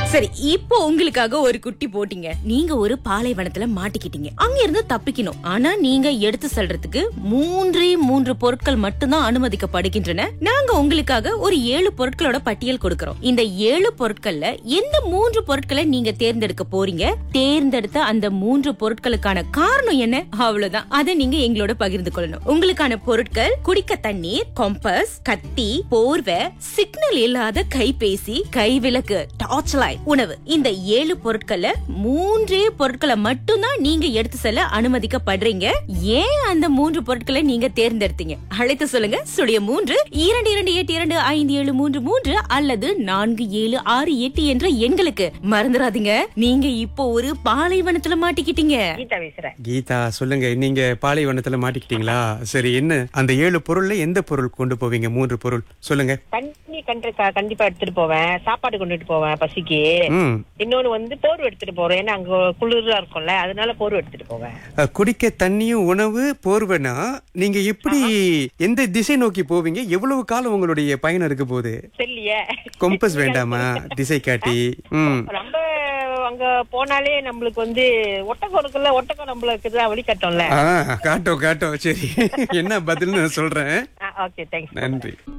சரி இப்போ உங்களுக்காக ஒரு குட்டி போட்டீங்க நீங்க ஒரு பாலைவனத்துல மாட்டிக்கிட்டீங்க அங்க இருந்து தப்பிக்கணும் ஆனா நீங்க எடுத்து செல்றதுக்கு மூன்றே மூன்று பொருட்கள் மட்டும்தான் அனுமதிக்கப்படுகின்றன நாங்க உங்களுக்காக ஒரு ஏழு பொருட்களோட பட்டியல் கொடுக்கறோம் இந்த ஏழு பொருட்கள்ல எந்த மூன்று பொருட்களை நீங்க தேர்ந்தெடுக்க போறீங்க தேர்ந்தெடுத்த அந்த மூன்று பொருட்களுக்கான காரணம் என்ன அவ்வளவுதான் அதை நீங்க எங்களோட பகிர்ந்து கொள்ளணும் உங்களுக்கான பொருட்கள் குடிக்க தண்ணீர் கொம்பஸ் கத்தி போர்வை சிக்னல் இல்லாத கைபேசி கைவிளக்கு டார்ச் லைட் உணவு இந்த ஏழு பொருட்கள்ல மூன்றே பொருட்களை மட்டும்தான் நீங்க எடுத்து செல்ல அனுமதிக்கப்படுறீங்க ஏன் அந்த மூன்று பொருட்களை நீங்க தேர்ந்தெடுத்தீங்க அழைத்து சொல்லுங்க சுழிய மூன்று இரண்டு இரண்டு எட்டு இரண்டு ஐந்து ஏழு மூன்று மூன்று அல்லது நான்கு ஏழு ஆறு எட்டு என்ற எண்களுக்கு மறந்துடாதீங்க நீங்க இப்போ ஒரு பாலைவனத்துல மாட்டிக்கிட்டீங்க கீதா பேசுறேன் கீதா சொல்லுங்க நீங்க பாலைவனத்துல மாட்டிக்கிட்டீங்களா சரி என்ன அந்த ஏழு பொருள்ல எந்த பொருள் கொண்டு போவீங்க மூன்று பொருள் சொல்லுங்க தண்ணி கண்டு க- கண்டிப்பா எடுத்துட்டு போவேன் சாப்பாடு கொண்டுட்டு போவேன் பசிக்கு ம் இன்னொன்னு வந்து போர்வை எடுத்துட்டு போறேன் ஏன்னா அங்க குளிரா இருக்கும்ல அதனால போர்வை எடுத்துட்டு போவேன் அஹ், குடிக்க தண்ணியும் உணவு போர்வைனா நீங்க எப்படி எந்த திசை நோக்கி போவீங்க எவ்வளவு காலம் உங்களுடைய பயணம் இருக்க போகுது தெரியலையே கொம்பஸ் வேண்டாமா திசை காட்டி ம் நம்ம அங்க போனாலே நம்மளுக்கு வந்து ஒட்டகம் இருக்குல்ல ஒட்டகம் நம்மளுக்கு தான் வழி கட்டோம்ல ஆ காட்டும் காட்டும் சரி என்ன பதில்னு நான் சொல்றேன் ஓகே தேங்க்ஸ் நன்றி